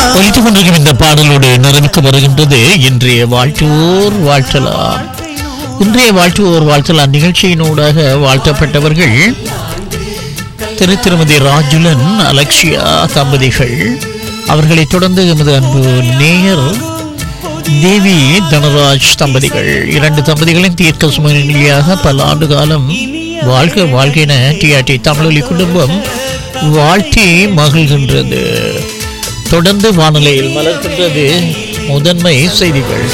ஒலித்துக் கொண்டிருக்கும் இந்த பாடலோடு நிறைவுக்கு வருகின்றது இன்றைய வாழ்த்துவோர் வாழ்த்தலாம் இன்றைய வாழ்த்துவோர் வாழ்த்தலாம் நிகழ்ச்சியினூடாக வாழ்த்தப்பட்டவர்கள் திரு திருமதி ராஜுலன் அலக்ஷியா தம்பதிகள் அவர்களைத் தொடர்ந்து எமது அன்பு நேயர் தேவி தனராஜ் தம்பதிகள் இரண்டு தம்பதிகளின் தீர்க்க சுமநிலையாக பல ஆண்டு காலம் வாழ்க வாழ்கின டிஆர்டி தமிழொலி குடும்பம் வாழ்த்தி மகிழ்கின்றது தொடர்ந்து வானிலையில் மலர்கின்றது முதன்மை செய்திகள்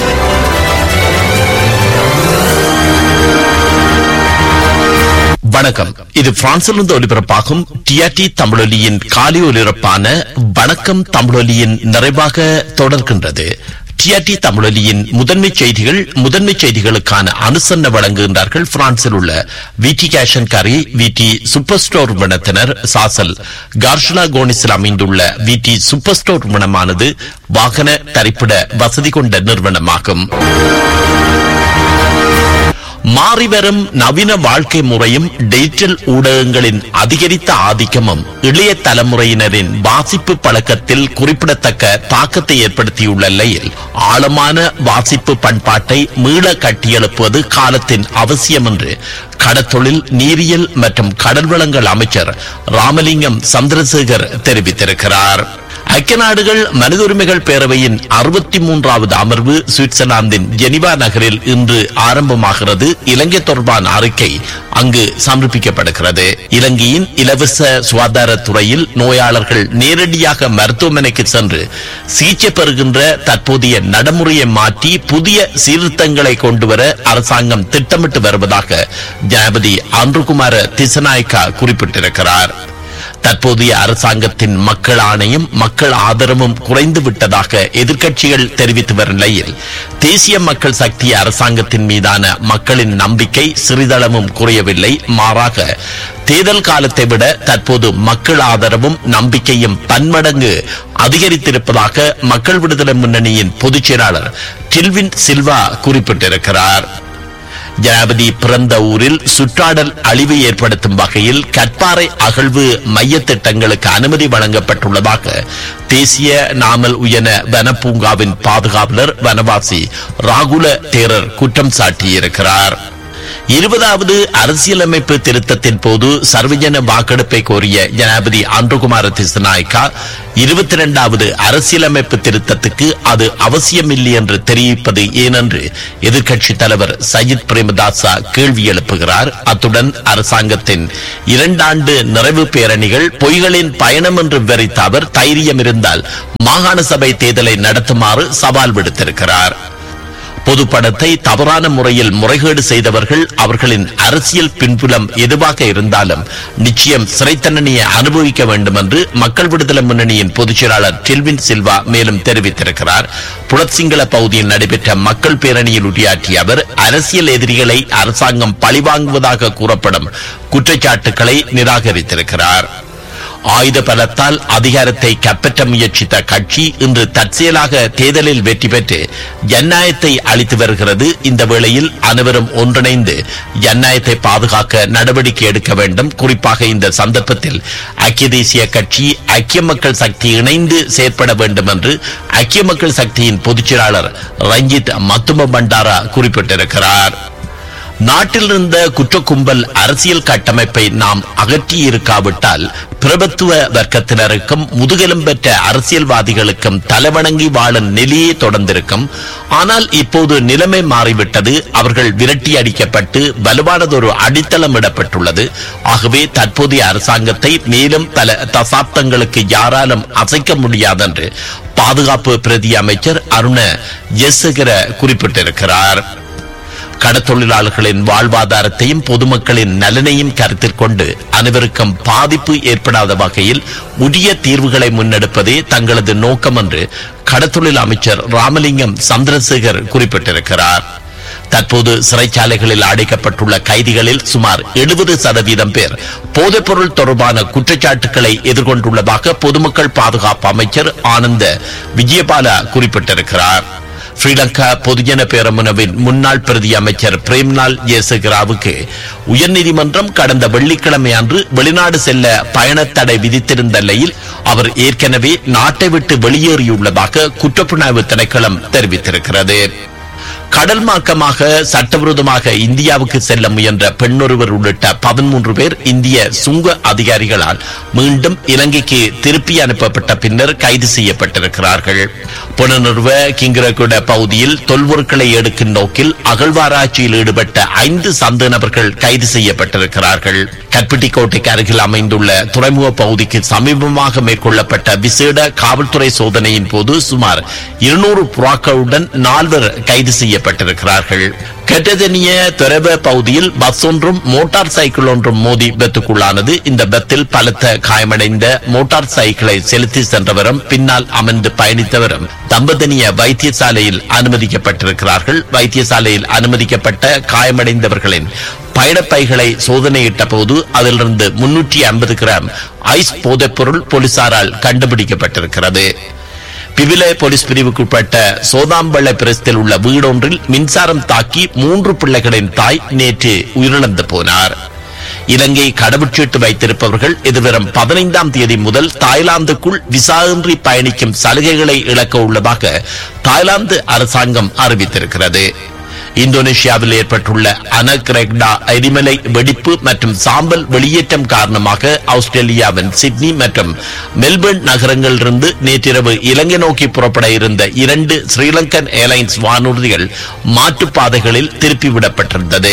வணக்கம் இது பிரான்சிலிருந்து ஒலிபரப்பாகும் டிஆர்டி தமிழொலியின் காலை ஒலிபரப்பான வணக்கம் தமிழொலியின் நிறைவாக தொடர்கின்றது டிஆர்டி தமிழொலியின் முதன்மை செய்திகள் முதன்மை செய்திகளுக்கான அனுசரணை வழங்குகின்றார்கள் பிரான்சில் உள்ள விடி கேஷன் கரி விடி சூப்பர் ஸ்டோர் நிறுவனத்தினர் சாசல் கார்ஷுலா கோனிஸில் அமைந்துள்ள விடி சூப்பர் ஸ்டோர் நிறுவனமானது வாகன தரிப்பிட வசதி கொண்ட நிறுவனமாகும் மாறிவரும் நவீன வாழ்க்கை முறையும் டிஜிட்டல் ஊடகங்களின் அதிகரித்த ஆதிக்கமும் இளைய தலைமுறையினரின் வாசிப்பு பழக்கத்தில் குறிப்பிடத்தக்க தாக்கத்தை ஏற்படுத்தியுள்ள நிலையில் ஆழமான வாசிப்பு பண்பாட்டை மீள கட்டியெழுப்புவது காலத்தின் அவசியம் என்று கடத்தொழில் நீரியல் மற்றும் கடல் வளங்கள் அமைச்சர் ராமலிங்கம் சந்திரசேகர் தெரிவித்திருக்கிறார் ஐக்கிய நாடுகள் மனித உரிமைகள் பேரவையின் அறுபத்தி மூன்றாவது அமர்வு சுவிட்சர்லாந்தின் ஜெனிவா நகரில் இன்று ஆரம்பமாகிறது இலங்கை தொடர்பான அறிக்கை அங்கு சமர்ப்பிக்கப்படுகிறது இலங்கையின் இலவச சுகாதார துறையில் நோயாளர்கள் நேரடியாக மருத்துவமனைக்கு சென்று சிகிச்சை பெறுகின்ற தற்போதைய நடைமுறையை மாற்றி புதிய சீர்திருத்தங்களை கொண்டுவர அரசாங்கம் திட்டமிட்டு வருவதாக ஜனாபதி அன்றுகுமார திசநாயக்கா குறிப்பிட்டிருக்கிறார் தற்போதைய அரசாங்கத்தின் மக்கள் ஆணையம் மக்கள் ஆதரவும் குறைந்து விட்டதாக எதிர்க்கட்சிகள் தெரிவித்து வரும் நிலையில் தேசிய மக்கள் சக்தி அரசாங்கத்தின் மீதான மக்களின் நம்பிக்கை சிறிதளவும் குறையவில்லை மாறாக தேர்தல் காலத்தை விட தற்போது மக்கள் ஆதரவும் நம்பிக்கையும் பன்மடங்கு அதிகரித்திருப்பதாக மக்கள் விடுதலை முன்னணியின் பொதுச் செயலாளர் டில்வின் சில்வா குறிப்பிட்டிருக்கிறார் ஜனாபதி பிறந்த ஊரில் சுற்றாடல் அழிவு ஏற்படுத்தும் வகையில் கற்பாறை அகழ்வு மைய திட்டங்களுக்கு அனுமதி வழங்கப்பட்டுள்ளதாக தேசிய நாமல் உயன வனப்பூங்காவின் பாதுகாவலர் வனவாசி ராகுல தேரர் குற்றம் சாட்டியிருக்கிறார் இருபதாவது அரசியலமைப்பு திருத்தத்தின் போது சர்வஜன வாக்கெடுப்பை கோரிய ஜனாபதி அன்றுகுமார திசநாயக்கா இருபத்தி இரண்டாவது அரசியலமைப்பு திருத்தத்துக்கு அது அவசியமில்லை என்று தெரிவிப்பது ஏனென்று எதிர்க்கட்சி தலைவர் சயித் பிரேமதாசா கேள்வி எழுப்புகிறார் அத்துடன் அரசாங்கத்தின் இரண்டாண்டு நிறைவு பேரணிகள் பொய்களின் பயணம் என்று விவரித்த அவர் தைரியம் இருந்தால் மாகாண சபை தேர்தலை நடத்துமாறு சவால் விடுத்திருக்கிறார் பொதுப்படத்தை தவறான முறையில் முறைகேடு செய்தவர்கள் அவர்களின் அரசியல் பின்புலம் எதுவாக இருந்தாலும் நிச்சயம் சிறை தண்டனையை அனுபவிக்க வேண்டும் என்று மக்கள் விடுதலை முன்னணியின் பொதுச் செயலாளர் டெல்வின் சில்வா மேலும் தெரிவித்திருக்கிறார் புலத்சிங்கள பகுதியில் நடைபெற்ற மக்கள் பேரணியில் உரையாற்றிய அவர் அரசியல் எதிரிகளை அரசாங்கம் பழிவாங்குவதாக கூறப்படும் குற்றச்சாட்டுகளை நிராகரித்திருக்கிறார் ஆயுத பலத்தால் அதிகாரத்தை கைப்பற்ற முயற்சித்த கட்சி இன்று தற்செயலாக தேர்தலில் வெற்றி பெற்று ஜனநாயகத்தை அளித்து வருகிறது இந்த வேளையில் அனைவரும் ஒன்றிணைந்து ஜனநாயகத்தை பாதுகாக்க நடவடிக்கை எடுக்க வேண்டும் குறிப்பாக இந்த சந்தர்ப்பத்தில் ஐக்கிய தேசிய கட்சி ஐக்கிய மக்கள் சக்தி இணைந்து செயற்பட வேண்டும் என்று ஐக்கிய மக்கள் சக்தியின் பொதுச் செயலாளர் ரஞ்சித் மத்தும பண்டாரா குறிப்பிட்டிருக்கிறார் நாட்டில் இருந்த குற்ற கும்பல் அரசியல் கட்டமைப்பை நாம் அகற்றி இருக்காவிட்டால் பிரபத்துவ வர்க்கத்தினருக்கும் முதுகெலும் பெற்ற அரசியல்வாதிகளுக்கும் தலைவணங்கி வாழும் நிலையே தொடர்ந்திருக்கும் ஆனால் இப்போது நிலைமை மாறிவிட்டது அவர்கள் விரட்டி அடிக்கப்பட்டு வலுவானதொரு அடித்தளம் இடப்பட்டுள்ளது ஆகவே தற்போதைய அரசாங்கத்தை மேலும் பல தசாப்தங்களுக்கு யாராலும் அசைக்க முடியாதென்று பாதுகாப்பு பிரதி அமைச்சர் அருண ஜெசகர குறிப்பிட்டிருக்கிறார் கடத்தொழிலாளர்களின் வாழ்வாதாரத்தையும் பொதுமக்களின் நலனையும் கருத்தில் கொண்டு அனைவருக்கும் பாதிப்பு ஏற்படாத வகையில் உரிய தீர்வுகளை முன்னெடுப்பதே தங்களது நோக்கம் என்று கடத்தொழில் அமைச்சர் ராமலிங்கம் சந்திரசேகர் குறிப்பிட்டிருக்கிறார் தற்போது சிறைச்சாலைகளில் அடைக்கப்பட்டுள்ள கைதிகளில் சுமார் எழுபது சதவீதம் பேர் போதைப்பொருள் தொடர்பான குற்றச்சாட்டுகளை எதிர்கொண்டுள்ளதாக பொதுமக்கள் பாதுகாப்பு அமைச்சர் ஆனந்த விஜயபால குறிப்பிட்டிருக்கிறார் ஸ்ரீலங்கா பொதுஜன பேரமுனவின் முன்னாள் பிரதி அமைச்சர் பிரேம்லால் ஜேசகிராவுக்கு உயர்நீதிமன்றம் கடந்த வெள்ளிக்கிழமை அன்று வெளிநாடு செல்ல பயணத் தடை விதித்திருந்த நிலையில் அவர் ஏற்கனவே நாட்டை விட்டு வெளியேறியுள்ளதாக குற்றப்புலனாய்வு திணைக்களம் தெரிவித்திருக்கிறது கடல் மார்க்கமாக சட்டவிரோதமாக இந்தியாவுக்கு செல்ல முயன்ற பெண்ணொருவர் உள்ளிட்ட பதிமூன்று பேர் இந்திய சுங்க அதிகாரிகளால் மீண்டும் இலங்கைக்கு திருப்பி அனுப்பப்பட்ட பின்னர் கைது செய்யப்பட்டிருக்கிறார்கள் புனர்நிறுவ கிங்கிரகுட பகுதியில் தொல்பொருட்களை எடுக்கும் நோக்கில் அகழ்வாராய்ச்சியில் ஈடுபட்ட ஐந்து சந்த நபர்கள் கைது செய்யப்பட்டிருக்கிறார்கள் கற்பிட்டிக்கோட்டைக்கு அருகில் அமைந்துள்ள துறைமுக பகுதிக்கு சமீபமாக மேற்கொள்ளப்பட்ட விசேட காவல்துறை சோதனையின் போது சுமார் இருநூறு புறாக்களுடன் நால்வர் கைது செய்யப்பட்டிருக்கிறார்கள் கெட்டதனிய துறவ பகுதியில் பஸ் ஒன்றும் மோட்டார் சைக்கிள் ஒன்றும் மோதி விபத்துக்குள்ளானது இந்த விபத்தில் பலத்த காயமடைந்த மோட்டார் சைக்கிளை செலுத்தி சென்றவரும் பின்னால் அமர்ந்து பயணித்தவரும் தம்பதனிய வைத்தியசாலையில் அனுமதிக்கப்பட்டிருக்கிறார்கள் வைத்தியசாலையில் அனுமதிக்கப்பட்ட காயமடைந்தவர்களின் பயணப்பைகளை சோதனையிட்ட போது அதிலிருந்து முன்னூற்றி ஐம்பது கிராம் ஐஸ் போதைப்பொருள் போலீசாரால் கண்டுபிடிக்கப்பட்டிருக்கிறது பிவிலை போலீஸ் பிரிவுக்குட்பட்ட சோதாம்பள்ளை பிரஸ்தில் உள்ள வீடொன்றில் மின்சாரம் தாக்கி மூன்று பிள்ளைகளின் தாய் நேற்று உயிரிழந்து போனார் இலங்கை கடவுச்சீட்டு வைத்திருப்பவர்கள் எதிர்வரும் பதினைந்தாம் தேதி முதல் தாய்லாந்துக்குள் விசாயின்றி பயணிக்கும் சலுகைகளை இழக்க உள்ளதாக தாய்லாந்து அரசாங்கம் அறிவித்திருக்கிறது இந்தோனேஷியாவில் ஏற்பட்டுள்ள அனக்ரெக்டா எரிமலை வெடிப்பு மற்றும் சாம்பல் வெளியேற்றம் காரணமாக ஆஸ்திரேலியாவின் சிட்னி மற்றும் மெல்பர்ன் நகரங்களிலிருந்து நேற்றிரவு இலங்கை நோக்கி புறப்பட இருந்த இரண்டு ஸ்ரீலங்கன் ஏர்லைன்ஸ் வானூர்திகள் மாற்றுப்பாதைகளில் திருப்பிவிடப்பட்டிருந்தது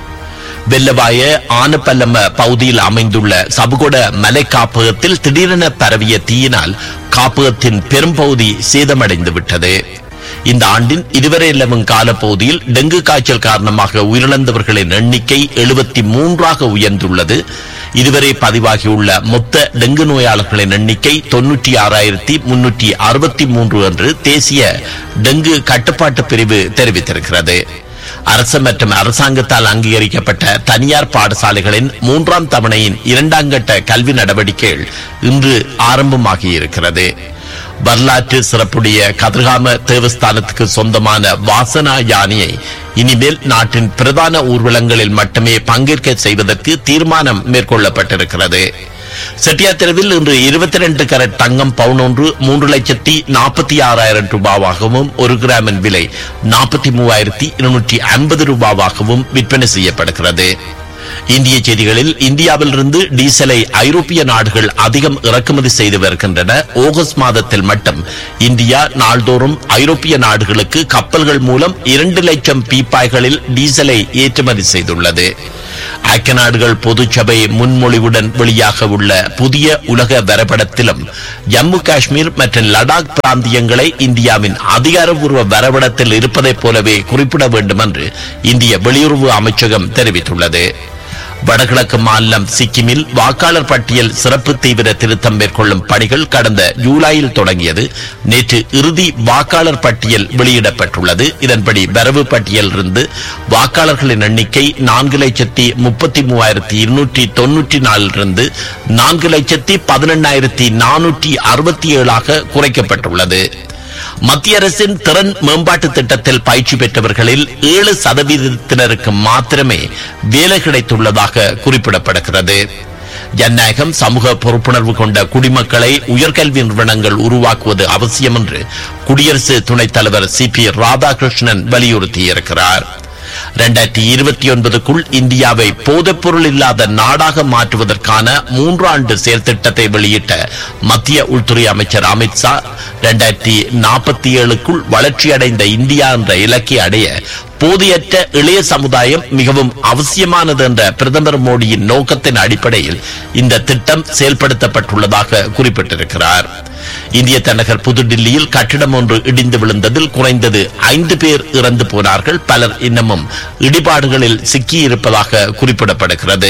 வெள்ளவாய ஆனப்பல்லம பகுதியில் அமைந்துள்ள சபுகொட மலை காப்பகத்தில் திடீரென பரவிய தீயினால் காப்பகத்தின் பெரும்பகுதி சேதமடைந்து விட்டது இந்த ஆண்டின் இதுவரை நிலவும் காலப்பகுதியில் டெங்கு காய்ச்சல் காரணமாக உயிரிழந்தவர்களின் எண்ணிக்கை எழுபத்தி மூன்றாக உயர்ந்துள்ளது இதுவரை பதிவாகியுள்ள மொத்த டெங்கு நோயாளர்களின் எண்ணிக்கை தொன்னூற்றி ஆறாயிரத்தி முன்னூற்றி அறுபத்தி மூன்று என்று தேசிய டெங்கு கட்டுப்பாட்டு பிரிவு தெரிவித்திருக்கிறது அரசு மற்றும் அரசாங்கத்தால் அங்கீகரிக்கப்பட்ட தனியார் பாடசாலைகளின் மூன்றாம் தவணையின் இரண்டாம் கட்ட கல்வி நடவடிக்கைகள் இன்று ஆரம்பமாகியிருக்கிறது வரலாற்று சிறப்புடைய கதிர்காம தேவஸ்தானத்துக்கு சொந்தமான வாசனா யானையை இனிமேல் நாட்டின் பிரதான ஊர்வலங்களில் மட்டுமே பங்கேற்க செய்வதற்கு தீர்மானம் மேற்கொள்ளப்பட்டிருக்கிறது செட்டியாத்திரவில் இன்று இருபத்தி ரெண்டு கரட் தங்கம் பவுன் ஒன்று மூன்று லட்சத்தி நாற்பத்தி ஆறாயிரம் ரூபாவாகவும் ஒரு கிராமின் விலை நாற்பத்தி மூவாயிரத்தி இருநூற்றி ஐம்பது ரூபாவாகவும் விற்பனை செய்யப்படுகிறது இந்திய செய்திகளில் இந்தியாவிலிருந்து டீசலை ஐரோப்பிய நாடுகள் அதிகம் இறக்குமதி செய்து வருகின்றன ஆகஸ்ட் மாதத்தில் மட்டும் இந்தியா நாள்தோறும் ஐரோப்பிய நாடுகளுக்கு கப்பல்கள் மூலம் இரண்டு லட்சம் பீப்பாய்களில் டீசலை ஏற்றுமதி செய்துள்ளது ஐக்கிய நாடுகள் பொதுச்சபை முன்மொழிவுடன் வெளியாக உள்ள புதிய உலக வரைபடத்திலும் ஜம்மு காஷ்மீர் மற்றும் லடாக் பிராந்தியங்களை இந்தியாவின் அதிகாரப்பூர்வ வரைபடத்தில் இருப்பதைப் போலவே குறிப்பிட வேண்டும் என்று இந்திய வெளியுறவு அமைச்சகம் தெரிவித்துள்ளது வடகிழக்கு மாநிலம் சிக்கிமில் வாக்காளர் பட்டியல் சிறப்பு தீவிர திருத்தம் மேற்கொள்ளும் பணிகள் கடந்த ஜூலையில் தொடங்கியது நேற்று இறுதி வாக்காளர் பட்டியல் வெளியிடப்பட்டுள்ளது இதன்படி வரவு பட்டியல் இருந்து வாக்காளர்களின் எண்ணிக்கை நான்கு லட்சத்தி முப்பத்தி மூவாயிரத்தி இருநூற்றி தொன்னூற்றி நாலிலிருந்து நான்கு லட்சத்தி பதினெண்ணாயிரத்தி நானூற்றி அறுபத்தி ஏழாக குறைக்கப்பட்டுள்ளது மத்திய அரசின் திறன் மேம்பாட்டு திட்டத்தில் பயிற்சி பெற்றவர்களில் ஏழு சதவீதத்தினருக்கு மாத்திரமே வேலை கிடைத்துள்ளதாக குறிப்பிடப்படுகிறது ஜனநாயகம் சமூக பொறுப்புணர்வு கொண்ட குடிமக்களை உயர்கல்வி நிறுவனங்கள் உருவாக்குவது அவசியம் என்று குடியரசு துணைத் தலைவர் சி பி ராதாகிருஷ்ணன் வலியுறுத்தியிருக்கிறார் இரண்டாயிரத்தி இருபத்தி ஒன்பதுக்குள் இந்தியாவை போதைப்பொருள் இல்லாத நாடாக மாற்றுவதற்கான மூன்றாண்டு செயல் திட்டத்தை வெளியிட்ட மத்திய உள்துறை அமைச்சர் அமித் ஷா இரண்டாயிரத்தி நாற்பத்தி ஏழுக்குள் வளர்ச்சியடைந்த இந்தியா என்ற இலக்கை அடைய போதியற்ற இளைய சமுதாயம் மிகவும் அவசியமானது என்ற பிரதமர் மோடியின் நோக்கத்தின் அடிப்படையில் இந்த திட்டம் செயல்படுத்தப்பட்டுள்ளதாக குறிப்பிட்டிருக்கிறார் இந்திய தலைநகர் புதுடில்லியில் கட்டிடம் ஒன்று இடிந்து விழுந்ததில் குறைந்தது ஐந்து பேர் இறந்து போனார்கள் பலர் இன்னமும் இடிபாடுகளில் சிக்கியிருப்பதாக குறிப்பிடப்படுகிறது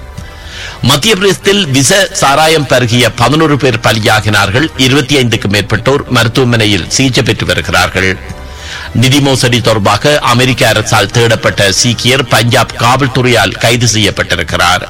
மத்திய பிரதேசத்தில் விச சாராயம் பருகிய பதினோரு பேர் பலியாகினார்கள் இருபத்தி ஐந்துக்கும் மேற்பட்டோர் மருத்துவமனையில் சிகிச்சை பெற்று வருகிறார்கள் நிதி மோசடி தொடர்பாக அமெரிக்க அரசால் தேடப்பட்ட சீக்கியர் பஞ்சாப் காவல்துறையால் கைது செய்யப்பட்டிருக்கிறார்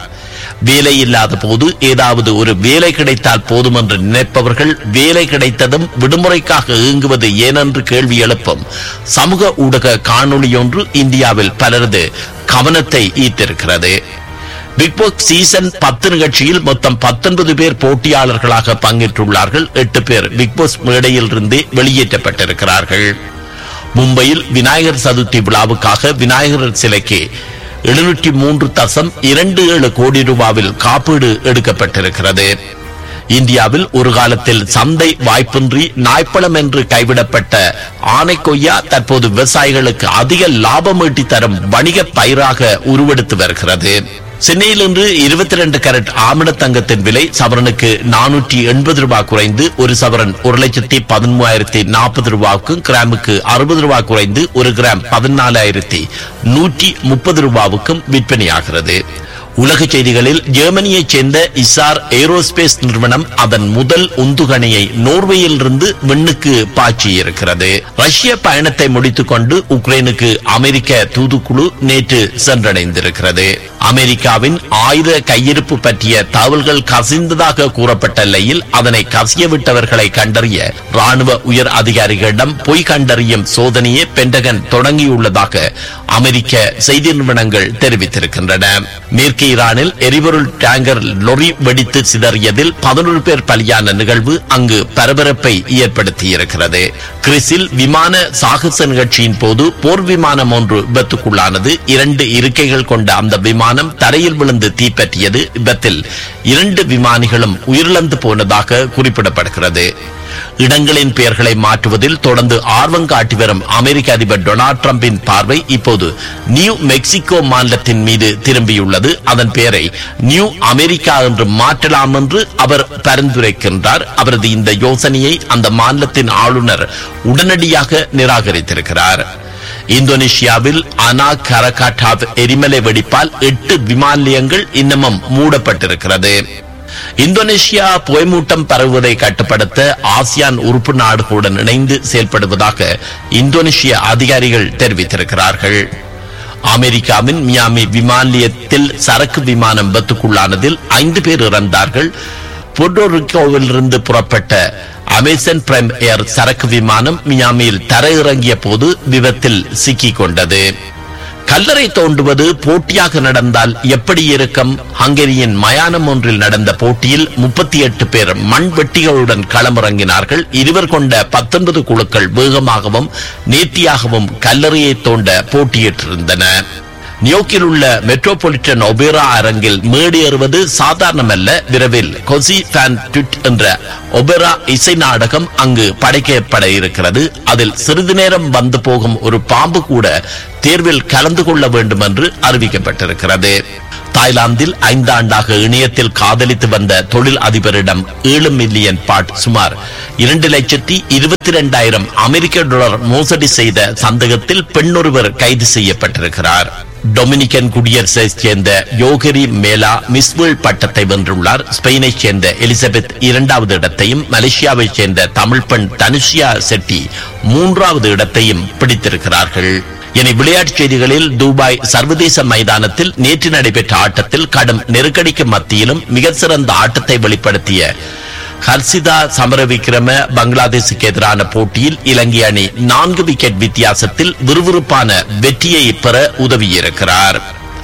வேலை இல்லாத போது ஏதாவது ஒரு வேலை கிடைத்தால் போதும் என்று நினைப்பவர்கள் வேலை கிடைத்ததும் விடுமுறைக்காக இயங்குவது ஏனென்று கேள்வி எழுப்பும் சமூக ஊடக காணொளி ஒன்று இந்தியாவில் பலரது கவனத்தை ஈர்த்திருக்கிறது பிக் பாஸ் சீசன் பத்து நிகழ்ச்சியில் மொத்தம் பத்தொன்பது பேர் போட்டியாளர்களாக பங்கேற்றுள்ளார்கள் எட்டு பேர் பிக் பாஸ் மேடையில் இருந்து வெளியேற்றப்பட்டிருக்கிறார்கள் மும்பையில் விநாயகர் சதுர்த்தி விழாவுக்காக விநாயகர் சிலைக்கு எழுநூற்றி மூன்று தசம் இரண்டு ஏழு கோடி ரூபாவில் காப்பீடு எடுக்கப்பட்டிருக்கிறது இந்தியாவில் ஒரு காலத்தில் சந்தை வாய்ப்பின்றி நாய்ப்பழம் என்று கைவிடப்பட்ட ஆனைக்கொய்யா தற்போது விவசாயிகளுக்கு அதிக லாபம் ஈட்டி தரும் வணிக பயிராக உருவெடுத்து வருகிறது சென்னையில் இன்று இருபத்தி ரெண்டு கேரட் ஆமண தங்கத்தின் விலை சவரனுக்கு நானூற்றி எண்பது ரூபாய் குறைந்து ஒரு சவரன் ஒரு லட்சத்தி பதிமூவாயிரத்தி நாற்பது ரூபாய்க்கும் கிராமுக்கு அறுபது ரூபாய் குறைந்து ஒரு கிராம் பதினாலாயிரத்தி நூற்றி முப்பது ரூபாவுக்கும் விற்பனையாகிறது உலக செய்திகளில் ஜெர்மனியைச் சேர்ந்த இசார் ஏரோஸ்பேஸ் நிறுவனம் அதன் முதல் உந்துகணையை நோர்வேயில் இருந்து விண்ணுக்கு பாய்ச்சியிருக்கிறது ரஷ்ய பயணத்தை முடித்துக் கொண்டு உக்ரைனுக்கு அமெரிக்க தூதுக்குழு நேற்று சென்றடைந்திருக்கிறது அமெரிக்காவின் ஆயுத கையிருப்பு பற்றிய தகவல்கள் கசிந்ததாக கூறப்பட்ட நிலையில் அதனை கசியவிட்டவர்களை கண்டறிய ராணுவ உயர் அதிகாரிகளிடம் பொய் கண்டறியும் சோதனையை பென்டகன் தொடங்கியுள்ளதாக அமெரிக்க செய்தி நிறுவனங்கள் தெரிவித்திருக்கின்றன மேற்கு ஈரானில் எரிபொருள் டேங்கர் லொரி வெடித்து சிதறியதில் பதினொரு பேர் பலியான நிகழ்வு அங்கு பரபரப்பை ஏற்படுத்தியிருக்கிறது கிறிஸில் விமான சாகச நிகழ்ச்சியின் போது போர் விமானம் ஒன்று விபத்துக்குள்ளானது இரண்டு இருக்கைகள் கொண்ட அந்த விமானம் தரையில் விழுந்து தீப்பற்றியது விபத்தில் இரண்டு விமானிகளும் உயிரிழந்து போனதாக குறிப்பிடப்படுகிறது இடங்களின் பெயர்களை மாற்றுவதில் தொடர்ந்து ஆர்வம் காட்டி வரும் அமெரிக்க அதிபர் டொனால்ட் டிரம்பின் பார்வை இப்போது நியூ மெக்சிகோ மாநிலத்தின் மீது திரும்பியுள்ளது அதன் பெயரை நியூ அமெரிக்கா என்று மாற்றலாம் என்று அவர் பரிந்துரைக்கின்றார் அவரது இந்த யோசனையை அந்த மாநிலத்தின் ஆளுநர் உடனடியாக நிராகரித்திருக்கிறார் இந்தோனேஷியாவில் அனா கரகாட்டாவ் எரிமலை வெடிப்பால் எட்டு விமான நிலையங்கள் இன்னமும் மூடப்பட்டிருக்கிறது இந்தோனேஷியா புகைமூட்டம் பரவுவதை கட்டுப்படுத்த ஆசியான் உறுப்பு நாடுகளுடன் இணைந்து செயல்படுவதாக இந்தோனேஷிய அதிகாரிகள் தெரிவித்திருக்கிறார்கள் அமெரிக்காவின் மியாமி விமான நிலையத்தில் சரக்கு விமானம் விபத்துக்குள்ளானதில் ஐந்து பேர் இறந்தார்கள் புர்டோரிக்கோவிலிருந்து புறப்பட்ட அமேசன் பிரைம் ஏர் சரக்கு விமானம் மியாமியில் தரையிறங்கிய போது விபத்தில் சிக்கிக் கொண்டது கல்லறை தோண்டுவது போட்டியாக நடந்தால் எப்படி இருக்கும் ஹங்கேரியின் மயானம் ஒன்றில் நடந்த போட்டியில் முப்பத்தி எட்டு பேர் மண் வெட்டிகளுடன் களமிறங்கினார்கள் இருவர் கொண்ட பத்தொன்பது குழுக்கள் வேகமாகவும் நேர்த்தியாகவும் கல்லறையை தோண்ட போட்டியிட்டிருந்தன நியோக்கில் உள்ள மெட்ரோபாலிட்டன் ஒபேரா அரங்கில் மேடேறுவது சாதாரணமல்ல விரைவில் கொசி ஃபேன் ட்விட் என்ற ஒபேரா இசை நாடகம் அங்கு படைக்கப்பட இருக்கிறது அதில் சிறிது நேரம் வந்து போகும் ஒரு பாம்பு கூட தேர்வில் கலந்து கொள்ள வேண்டும் என்று அறிவிக்கப்பட்டிருக்கிறது தாய்லாந்தில் ஐந்தாண்டாக இணையத்தில் காதலித்து வந்த தொழில் அதிபரிடம் ஏழு மில்லியன் பாட் சுமார் இரண்டு லட்சத்தி இருபத்தி இரண்டாயிரம் அமெரிக்க டாலர் மோசடி செய்த சந்தேகத்தில் பெண்ணொருவர் கைது செய்யப்பட்டிருக்கிறார் டொமினிக்கன் குடியரசைச் சேர்ந்த யோகரி மேலா மிஸ்வேல் பட்டத்தை வென்றுள்ளார் ஸ்பெயினைச் சேர்ந்த எலிசபெத் இரண்டாவது இடத்தையும் மலேசியாவைச் சேர்ந்த தமிழ் பெண் தனுஷியா செட்டி மூன்றாவது இடத்தையும் பிடித்திருக்கிறார்கள் இனி விளையாட்டுச் செய்திகளில் துபாய் சர்வதேச மைதானத்தில் நேற்று நடைபெற்ற ஆட்டத்தில் கடும் நெருக்கடிக்கு மத்தியிலும் மிக சிறந்த ஆட்டத்தை வெளிப்படுத்திய ஹர்சிதா சமரவிக்ரம பங்களாதேசுக்கு எதிரான போட்டியில் இலங்கை அணி நான்கு விக்கெட் வித்தியாசத்தில் விறுவிறுப்பான வெற்றியை பெற உதவியிருக்கிறார்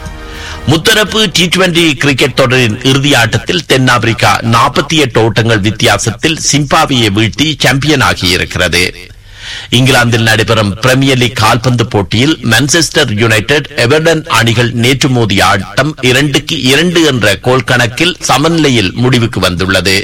முத்தரப்பு டி டுவெண்டி கிரிக்கெட் தொடரின் இறுதி ஆட்டத்தில் தென்னாப்பிரிக்கா நாற்பத்தி எட்டு ஓட்டங்கள் வித்தியாசத்தில் சிம்பாவியை வீழ்த்தி சாம்பியன் ஆகியிருக்கிறது இங்கிலாந்தில் நடைபெறும் பிரீமியர் லீக் கால்பந்து போட்டியில் மான்செஸ்டர் யுனைடெட் எவர்டன் அணிகள் நேற்று மோதிய ஆட்டம் இரண்டுக்கு இரண்டு என்ற கோல் கணக்கில் சமநிலையில் முடிவுக்கு வந்துள்ளது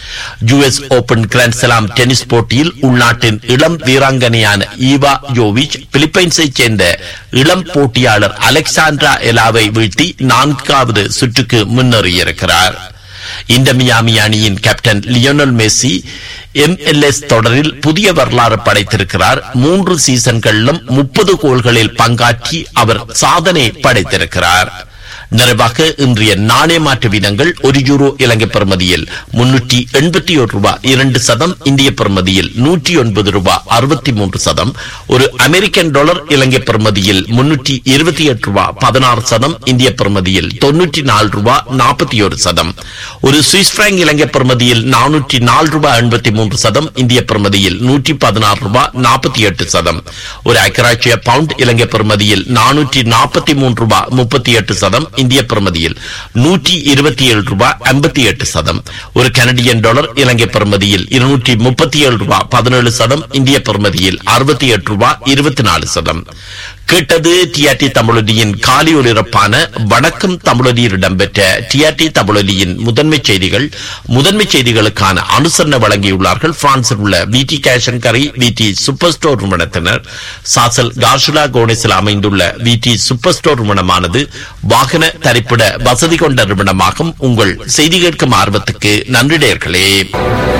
யுஎஸ் ஓபன் கிராண்ட்ஸ்லாம் டென்னிஸ் போட்டியில் உள்நாட்டின் இளம் வீராங்கனையான ஈவா யோவிச் பிலிப்பைன்ஸை சேர்ந்த இளம் போட்டியாளர் அலெக்சாண்ட்ரா எலாவை வீழ்த்தி நான்காவது சுற்றுக்கு முன்னேறியிருக்கிறார் இந்த மியாமி அணியின் கேப்டன் லியோனல் மெஸ்ஸி எம்எல்எஸ் தொடரில் புதிய வரலாறு படைத்திருக்கிறார் மூன்று சீசன்களிலும் முப்பது கோல்களில் பங்காற்றி அவர் சாதனை படைத்திருக்கிறார் நிறைவாக இன்றைய நாணய மாற்று வீதங்கள் ஒரு யூரோ இலங்கை பெறுமதியில் முன்னூற்றி எண்பத்தி ஒரு ரூபாய் இரண்டு சதம் இந்திய பெறுமதியில் நூற்றி ஒன்பது ரூபாய் அறுபத்தி மூன்று சதம் ஒரு அமெரிக்கன் டாலர் இலங்கை பெறுமதியில் முன்னூற்றி இருபத்தி எட்டு ரூபாய் பதினாறு சதம் இந்திய பெறுமதியில் தொன்னூற்றி நாலு ரூபாய் நாற்பத்தி ஒரு சதம் ஒரு சுவிஸ் பிராங்க் இலங்கை பெறுமதியில் நானூற்றி நாலு ரூபாய் எண்பத்தி மூன்று சதம் இந்திய பெறுமதியில் நூற்றி பதினாறு ரூபாய் நாற்பத்தி எட்டு சதம் ஒரு ஐக்கராட்சிய பவுண்ட் இலங்கை பெறுமதியில் நானூற்றி நாற்பத்தி மூன்று ரூபாய் முப்பத்தி எட்டு சதம் இந்திய பெறுமதியில் நூற்றி இருபத்தி ஏழு ரூபாய் ஐம்பத்தி எட்டு சதம் ஒரு கனடியன் டாலர் இலங்கை பெறுமதியில் இருநூற்றி முப்பத்தி ஏழு ரூபாய் பதினேழு சதம் இந்திய பெறுமதியில் அறுபத்தி எட்டு ரூபாய் இருபத்தி நாலு சதம் கேட்டது டிஆர்டி தமிழொலியின் காலி ஒலிபரப்பான வணக்கம் தமிழொலியில் இடம்பெற்ற டிஆர்டி தமிழொலியின் முதன்மை செய்திகள் முதன்மை செய்திகளுக்கான அனுசரணை வழங்கியுள்ளார்கள் பிரான்சில் உள்ள விடி கேஷன் கரி விடி சூப்பர் ஸ்டோர் நிறுவனத்தினர் சாசல் கார்ஷுலா கோனிஸில் அமைந்துள்ள விடி சூப்பர் ஸ்டோர் நிறுவனமானது வாகன தரிப்பிட வசதி கொண்ட நிறுவனமாகும் உங்கள் செய்தி கேட்கும் ஆர்வத்துக்கு நன்றிடையர்களே